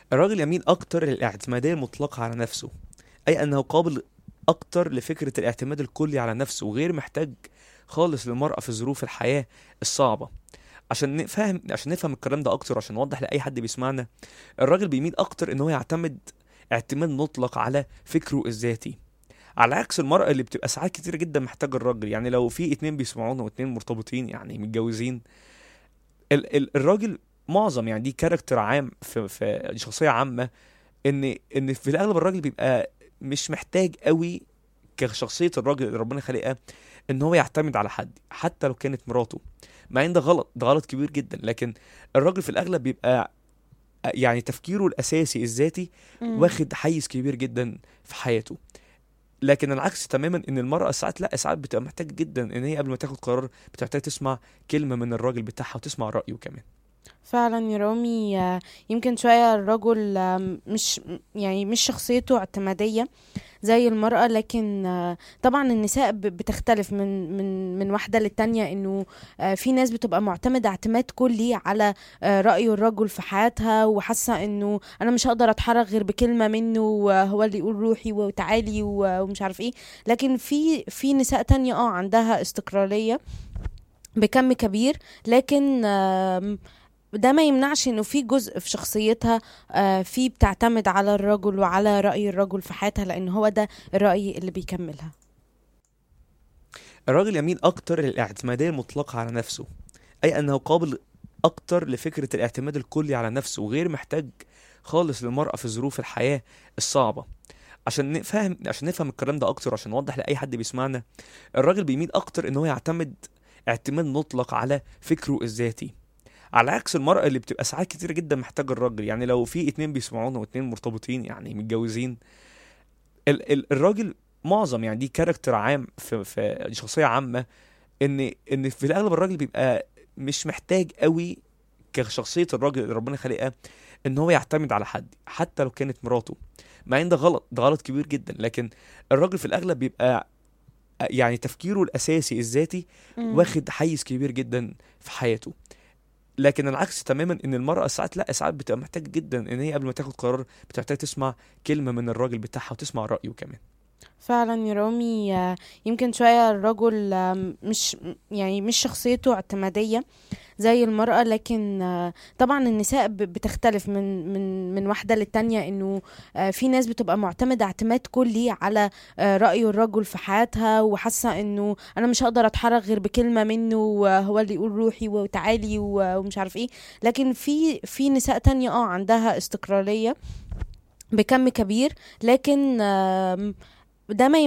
الراجل يميل أكتر للاعتمادية المطلقة على نفسه أي أنه قابل أكتر لفكرة الاعتماد الكلي على نفسه وغير محتاج خالص للمرأة في ظروف الحياة الصعبة عشان نفهم عشان نفهم الكلام ده أكتر عشان نوضح لأي حد بيسمعنا الراجل بيميل أكتر إن هو يعتمد اعتماد مطلق على فكره الذاتي على عكس المرأة اللي بتبقى ساعات كتير جدا محتاجة الراجل يعني لو في اتنين بيسمعونا واتنين مرتبطين يعني متجوزين ال ال الراجل معظم يعني دي كاركتر عام في, في دي شخصية عامة ان ان في الاغلب الراجل بيبقى مش محتاج قوي كشخصية الراجل اللي ربنا خلقها ان هو يعتمد على حد حتى لو كانت مراته مع ان ده غلط ده غلط كبير جدا لكن الراجل في الاغلب بيبقى يعني تفكيره الاساسي الذاتي مم. واخد حيز كبير جدا في حياته لكن العكس تماما ان المرأة ساعات لا ساعات بتبقى محتاجة جدا ان هي قبل ما تاخد قرار بتبقى محتاجة تسمع كلمة من الراجل بتاعها وتسمع رأيه كمان فعلا يا رامي آه، يمكن شوية الرجل آم، مش يعني مش شخصيته اعتمادية زي المرأة لكن آه، طبعا النساء ب- بتختلف من من من واحدة للتانية انه آه، في ناس بتبقى معتمدة اعتماد كلي على آه، رأي الرجل في حياتها وحاسة انه انا مش هقدر اتحرك غير بكلمة منه وهو اللي يقول روحي وتعالي و- ومش عارف ايه لكن في في نساء تانية اه عندها استقلالية بكم كبير لكن آم، ده ما يمنعش انه في جزء في شخصيتها آه، في بتعتمد على الرجل وعلى رأي الرجل في حياتها لان هو ده الرأي اللي بيكملها الراجل يميل اكتر للاعتمادية المطلقة على نفسه اي انه قابل اكتر لفكرة الاعتماد الكلي على نفسه وغير محتاج خالص للمرأة في ظروف الحياة الصعبة عشان نفهم عشان نفهم الكلام ده اكتر عشان نوضح لاي حد بيسمعنا الراجل بيميل اكتر ان هو يعتمد اعتماد مطلق على فكره الذاتي على عكس المرأة اللي بتبقى ساعات كتير جدا محتاجة الراجل يعني لو في اتنين بيسمعونا واتنين مرتبطين يعني متجوزين ال ال الراجل معظم يعني دي كاركتر عام في, في دي شخصية عامة ان ان في الاغلب الراجل بيبقى مش محتاج قوي كشخصية الراجل اللي ربنا خلقها ان هو يعتمد على حد حتى لو كانت مراته مع ان ده غلط ده غلط كبير جدا لكن الراجل في الاغلب بيبقى يعني تفكيره الاساسي الذاتي مم. واخد حيز كبير جدا في حياته لكن العكس تماما ان المرأة ساعات لا ساعات بتبقى محتاجة جدا ان هي قبل ما تاخد قرار بتبقى محتاجة تسمع كلمة من الراجل بتاعها وتسمع رأيه كمان فعلا يا رامي آه، يمكن شوية الرجل آم، مش يعني مش شخصيته اعتمادية زي المرأة لكن آه، طبعا النساء ب- بتختلف من من من واحدة للتانية انه آه، في ناس بتبقى معتمدة اعتماد كلي على آه، رأي الرجل في حياتها وحاسة انه انا مش هقدر اتحرك غير بكلمة منه وهو اللي يقول روحي وتعالي و- ومش عارف ايه لكن في في نساء تانية اه عندها استقلالية بكم كبير لكن آم، ده ما